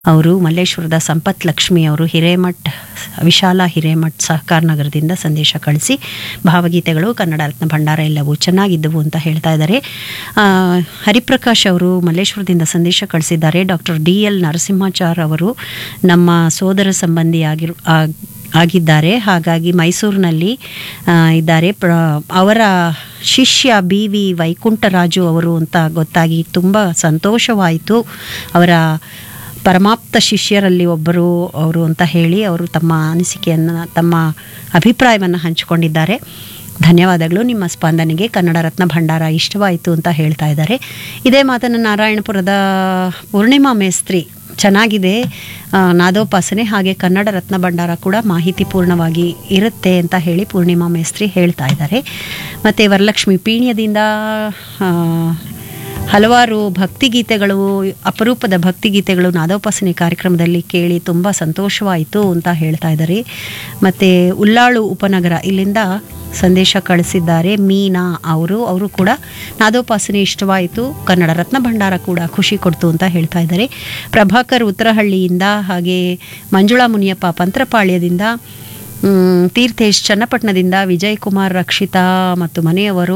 ಅವರು ಮಲ್ಲೇಶ್ವರದ ಸಂಪತ್ ಲಕ್ಷ್ಮಿ ಅವರು ಹಿರೇಮಠ್ ವಿಶಾಲ ಹಿರೇಮಠ್ ಸಹಕಾರ ನಗರದಿಂದ ಸಂದೇಶ ಕಳಿಸಿ ಭಾವಗೀತೆಗಳು ಕನ್ನಡ ರತ್ನ ಭಂಡಾರ ಎಲ್ಲವೂ ಚೆನ್ನಾಗಿದ್ದವು ಅಂತ ಹೇಳ್ತಾ ಇದ್ದಾರೆ ಆ, ಹರಿಪ್ರಕಾಶ್ ಅವರು ಮಲ್ಲೇಶ್ವರದಿಂದ ಸಂದೇಶ ಕಳಿಸಿದ್ದಾರೆ ಡಾಕ್ಟರ್ ಡಿ ಎಲ್ ನರಸಿಂಹಾಚಾರ್ ಅವರು ನಮ್ಮ ಸೋದರ ಸಂಬಂಧಿಯಾಗಿರು ಆಗ್- ಆಗಿದ್ದಾರೆ ಹಾಗಾಗಿ ಮೈಸೂರಿನಲ್ಲಿ ಆ, ಇದ್ದಾರೆ ಪ್ರ ಅವರ ಶಿಷ್ಯ ಬಿ ವಿ ವೈಕುಂಠರಾಜು ಅವರು ಅಂತ ಗೊತ್ತಾಗಿ ತುಂಬ ಸಂತೋಷವಾಯಿತು ಅವರ ಪರಮಾಪ್ತ ಶಿಷ್ಯರಲ್ಲಿ ಒಬ್ಬರು ಅವರು ಅಂತ ಹೇಳಿ ಅವರು ತಮ್ಮ ಅನಿಸಿಕೆಯನ್ನು ತಮ್ಮ ಅಭಿಪ್ರಾಯವನ್ನು ಹಂಚಿಕೊಂಡಿದ್ದಾರೆ ಧನ್ಯವಾದಗಳು ನಿಮ್ಮ ಸ್ಪಂದನೆಗೆ ಕನ್ನಡ ರತ್ನ ಭಂಡಾರ ಇಷ್ಟವಾಯಿತು ಅಂತ ಹೇಳ್ತಾ ಇದ್ದಾರೆ ಇದೇ ಮಾತನ್ನು ನಾರಾಯಣಪುರದ ಪೂರ್ಣಿಮಾ ಮೇಸ್ತ್ರಿ ಚೆನ್ನಾಗಿದೆ ಆ, ನಾದೋಪಾಸನೆ ಹಾಗೆ ಕನ್ನಡ ರತ್ನ ಭಂಡಾರ ಕೂಡ ಮಾಹಿತಿ ಪೂರ್ಣವಾಗಿ ಇರುತ್ತೆ ಅಂತ ಹೇಳಿ ಪೂರ್ಣಿಮಾ ಮೇಸ್ತ್ರಿ ಹೇಳ್ತಾ ಇದ್ದಾರೆ ಮತ್ತು ವರಲಕ್ಷ್ಮಿ ಪೀಣ್ಯದಿಂದ ಆ, ಹಲವಾರು ಭಕ್ತಿಗೀತೆಗಳು ಅಪರೂಪದ ಭಕ್ತಿಗೀತೆಗಳು ನಾದೋಪಾಸನೆ ಕಾರ್ಯಕ್ರಮದಲ್ಲಿ ಕೇಳಿ ತುಂಬ ಸಂತೋಷವಾಯಿತು ಅಂತ ಹೇಳ್ತಾ ಇದ್ದಾರೆ ಮತ್ತು ಉಲ್ಲಾಳು ಉಪನಗರ ಇಲ್ಲಿಂದ ಸಂದೇಶ ಕಳಿಸಿದ್ದಾರೆ ಮೀನಾ ಅವರು ಅವರು ಕೂಡ ನಾದೋಪಾಸನೆ ಇಷ್ಟವಾಯಿತು ಕನ್ನಡ ರತ್ನ ಭಂಡಾರ ಕೂಡ ಖುಷಿ ಕೊಡ್ತು ಅಂತ ಹೇಳ್ತಾ ಇದ್ದಾರೆ ಪ್ರಭಾಕರ್ ಉತ್ತರಹಳ್ಳಿಯಿಂದ ಹಾಗೆ ಮಂಜುಳಾ ಮುನಿಯಪ್ಪ ಪಂತ್ರಪಾಳ್ಯದಿಂದ ಮ್, ತೀರ್ಥೇಶ್ ಚನ್ನಪಟ್ಟಣದಿಂದ ವಿಜಯ್ ಕುಮಾರ್ ರಕ್ಷಿತಾ ಮತ್ತು ಮನೆಯವರು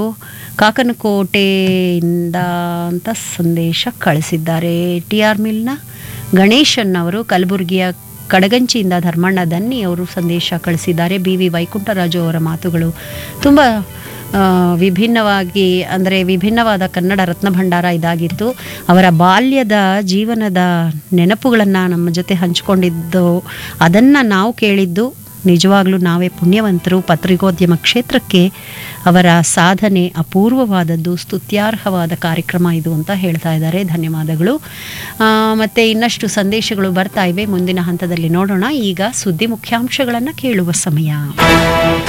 ಕಾಕನಕೋಟೆಯಿಂದ ಅಂತ ಸಂದೇಶ ಕಳಿಸಿದ್ದಾರೆ ಟಿ ಆರ್ ಮಿಲ್ನ ಗಣೇಶನ್ ಅವರು ಕಲಬುರಗಿಯ ಕಡಗಂಚಿಯಿಂದ ಧರ್ಮಣ್ಣ ದನ್ನಿ ಅವರು ಸಂದೇಶ ಕಳಿಸಿದ್ದಾರೆ ಬಿ ವಿ ವೈಕುಂಠರಾಜು ಅವರ ಮಾತುಗಳು ತುಂಬ ಆ, ವಿಭಿನ್ನವಾಗಿ ಅಂದರೆ ವಿಭಿನ್ನವಾದ ಕನ್ನಡ ರತ್ನ ಭಂಡಾರ ಇದಾಗಿತ್ತು ಅವರ ಬಾಲ್ಯದ ಜೀವನದ ನೆನಪುಗಳನ್ನು ನಮ್ಮ ಜೊತೆ ಹಂಚಿಕೊಂಡಿದ್ದು ಅದನ್ನು ನಾವು ಕೇಳಿದ್ದು ನಿಜವಾಗ್ಲೂ ನಾವೇ ಪುಣ್ಯವಂತರು ಪತ್ರಿಕೋದ್ಯಮ ಕ್ಷೇತ್ರಕ್ಕೆ ಅವರ ಸಾಧನೆ ಅಪೂರ್ವವಾದದ್ದು ಸ್ತುತ್ಯಾರ್ಹವಾದ ಕಾರ್ಯಕ್ರಮ ಇದು ಅಂತ ಹೇಳ್ತಾ ಇದ್ದಾರೆ ಧನ್ಯವಾದಗಳು ಆ, ಮತ್ತೆ ಇನ್ನಷ್ಟು ಸಂದೇಶಗಳು ಬರ್ತಾ ಇವೆ ಮುಂದಿನ ಹಂತದಲ್ಲಿ ನೋಡೋಣ ಈಗ ಸುದ್ದಿ ಮುಖ್ಯಾಂಶಗಳನ್ನು ಕೇಳುವ ಸಮಯ